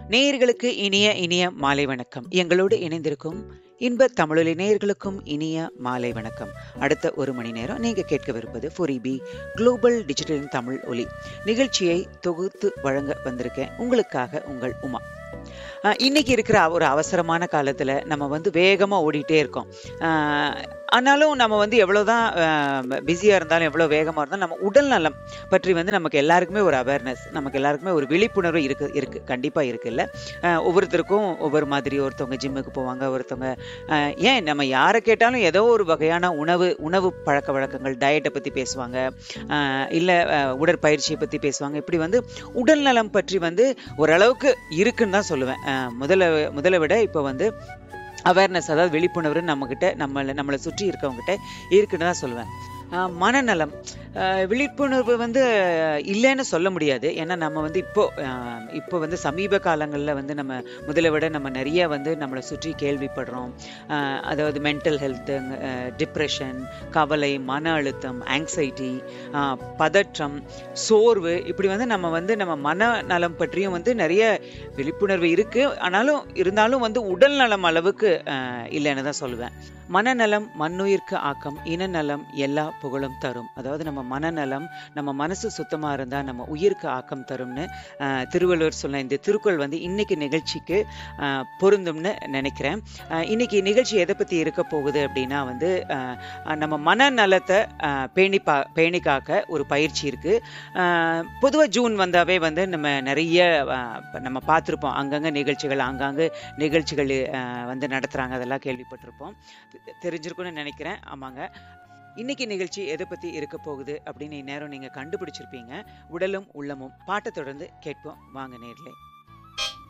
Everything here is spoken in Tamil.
நேயர்களுக்கு இனிய இனிய மாலை வணக்கம் எங்களோடு இணைந்திருக்கும் இன்ப தமிழொலி நேயர்களுக்கும் இனிய மாலை வணக்கம் அடுத்த ஒரு மணி நேரம் நீங்க கேட்கவிருப்பது ஃபொரிபி குளோபல் டிஜிட்டல் தமிழ் ஒலி நிகழ்ச்சியை தொகுத்து வழங்க வந்திருக்கேன் உங்களுக்காக உங்கள் உமா அஹ் இன்னைக்கு இருக்கிற ஒரு அவசரமான காலத்துல நம்ம வந்து வேகமா ஓடிட்டே இருக்கோம் அஹ் ஆனாலும் நம்ம வந்து எவ்வளவுதான் பிஸியா இருந்தாலும் எவ்வளவு வேகமா இருந்தாலும் நம்ம உடல் நலம் பற்றி வந்து நமக்கு எல்லாருக்குமே ஒரு அவேர்னஸ் நமக்கு எல்லாருக்குமே ஒரு விழிப்புணர்வு இருக்கு இருக்கு கண்டிப்பா இருக்கு இல்ல அஹ் ஒவ்வொருத்தருக்கும் ஒவ்வொரு மாதிரி ஒருத்தவங்க ஜிம்முக்கு போவாங்க ஒருத்தவங்க அஹ் ஏன் நம்ம யாரை கேட்டாலும் ஏதோ ஒரு வகையான உணவு உணவு பழக்க வழக்கங்கள் டயட்டை பத்தி பேசுவாங்க அஹ் இல்ல அஹ் உடற்பயிற்சியை பத்தி பேசுவாங்க இப்படி வந்து உடல் நலம் பற்றி வந்து ஓரளவுக்கு இருக்குன்னு தான் சொல்லுவேன் அஹ் முதல்ல முதல்ல விட இப்போ வந்து அவேர்னஸ் அதாவது விழிப்புணர்வு நம்மக்கிட்ட நம்மளை நம்மளை சுற்றி இருக்கவங்ககிட்ட இருக்குன்னு தான் சொல்லுவேன் ஆஹ் மனநலம் ஆஹ் விழிப்புணர்வு வந்து இல்லைன்னு சொல்ல முடியாது ஏன்னா நம்ம வந்து இப்போ ஆஹ் இப்போ வந்து சமீப காலங்களில் வந்து நம்ம முதலை விட நம்ம நிறைய வந்து நம்மளை சுற்றி கேள்விப்படுறோம் ஆஹ் அதாவது மென்டல் ஹெல்த்து டிப்ரெஷன் கவலை மன அழுத்தம் ஆங்ஸைட்டி பதற்றம் சோர்வு இப்படி வந்து நம்ம வந்து நம்ம மனநலம் பற்றியும் வந்து நிறைய விழிப்புணர்வு இருக்கு ஆனாலும் இருந்தாலும் வந்து உடல் நலம் அளவுக்கு ஆஹ் இல்லைன்னு தான் சொல்லுவேன் மனநலம் மண்ணுயிர்க்கு ஆக்கம் இனநலம் எல்லா புகழும் தரும் அதாவது நம்ம மனநலம் நம்ம மனசு சுத்தமா இருந்தா நம்ம உயிருக்கு ஆக்கம் தரும்னு ஆஹ் திருவள்ளுவர் சொன்ன இந்த திருக்குறள் வந்து இன்னைக்கு நிகழ்ச்சிக்கு ஆஹ் பொருந்தும்னு நினைக்கிறேன் ஆஹ் இன்னைக்கு நிகழ்ச்சி எதை பத்தி இருக்க போகுது அப்படின்னா வந்து ஆஹ் நம்ம மனநலத்தை ஆஹ் பேணி பா பேணி காக்க ஒரு பயிற்சி இருக்கு பொதுவாக ஜூன் வந்தாவே வந்து நம்ம நிறைய ஆஹ் நம்ம பார்த்துருப்போம் அங்கங்க நிகழ்ச்சிகள் அங்கங்க நிகழ்ச்சிகள் ஆஹ் வந்து நடத்துறாங்க அதெல்லாம் கேள்விப்பட்டிருப்போம் தெ- தெரிஞ்சிருக்கும்னு நினைக்கிறேன் ஆமாங்க இன்னைக்கு நிகழ்ச்சி எதை பத்தி இருக்க போகுது அப்படின்னு இந்நேரம் நீங்க கண்டுபிடிச்சிருப்பீங்க உடலும் உள்ளமும் பாட்டை தொடர்ந்து கேட்போம் வாங்க நேர்ல